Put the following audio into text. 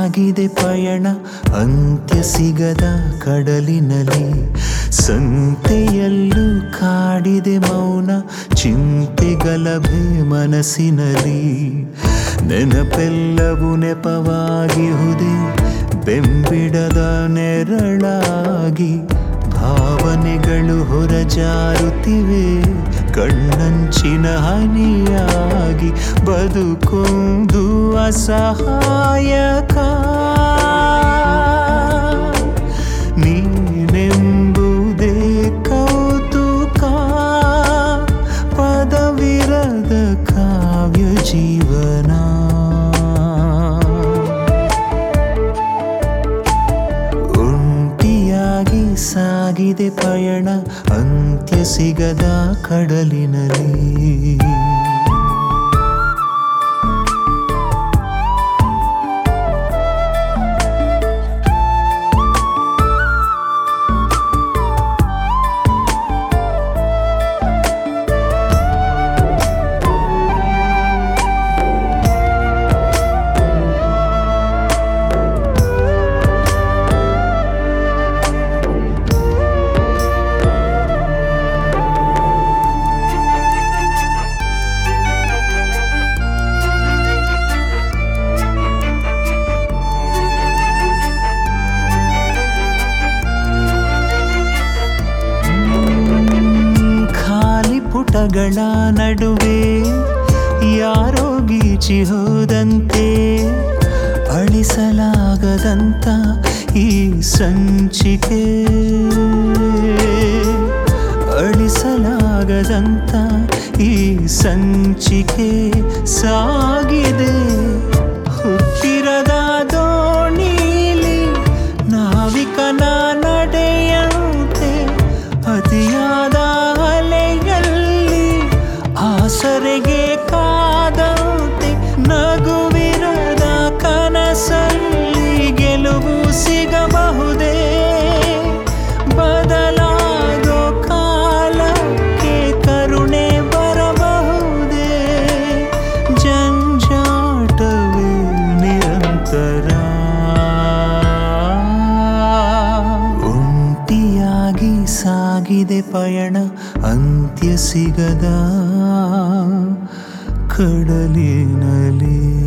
ಸಾಗಿದೆ ಪಯಣ ಅಂತ್ಯ ಸಿಗದ ಕಡಲಿನಲ್ಲಿ ಸಂತೆಯಲ್ಲೂ ಕಾಡಿದೆ ಮೌನ ಚಿಂತೆ ಗಲಭೆ ಮನಸ್ಸಿನಲ್ಲಿ ನೆನಪೆಲ್ಲವೂ ನೆಪವಾಗಿಹುದೇ ಬೆಂಬಿಡದ ನೆರಳಾಗಿ ಭಾವನೆಗಳು ಹೊರಜಾರುತ್ತಿವೆ ಕಣ್ಣಂಚಿನ ಹನಿಯಾಗಿ ಬದುಕೊಂದು ಅಸಹಾಯಕ ನೀನೆಂಬುದೇ ಕೌತುಕ ಪದವಿರದ ಕಾವ್ಯ ಜೀವನ ಒಂಟಿಯಾಗಿ ಸಾಗಿದೆ ಪಯಣ ಅಂತ್ಯ ಸಿಗದ ಕಡಲಿನಲ್ಲಿ ಖಾಲಿ ಪುಟಗಳ ನಡುವೆ ಯಾರೋ ಗೀಚಿ ಹೋದಂತೆ ಅಳಿಸಲಾಗದಂತ ಈ ಸಂಚಿಕೆ ಅಳಿಸಲಾಗದಂತ ಈ ಸಂಚಿಕೆ ಸಾಗಿದೆ ಹುಟ್ಟಿರದ ದೋಣಿಲಿ ನಾವಿಕನ ನಡೆಯಂತೆ ಅತಿಯಾದ ಅಲೆಯಲ್ಲಿ ಆಸರೆಗೆ ಕಾದಂತೆ ನಗುವಿರದ ಕನಸಲ್ಲಿ ಗೆಲುವು ಸಿಗಬಹುದೇ ಬದಲಾಗೋ ಕಾಲಕ್ಕೆ ಕರುಣೆ ಬರಬಹುದೇ ಜಂಜಾಟವೇ ನಿರಂತರ ಒಂಟಿಯಾಗಿ ಸಾಗಿದೆ ಪಯಣ ಅಂತ್ಯ ಸಿಗದ ಕಡಲಿನಲ್ಲಿ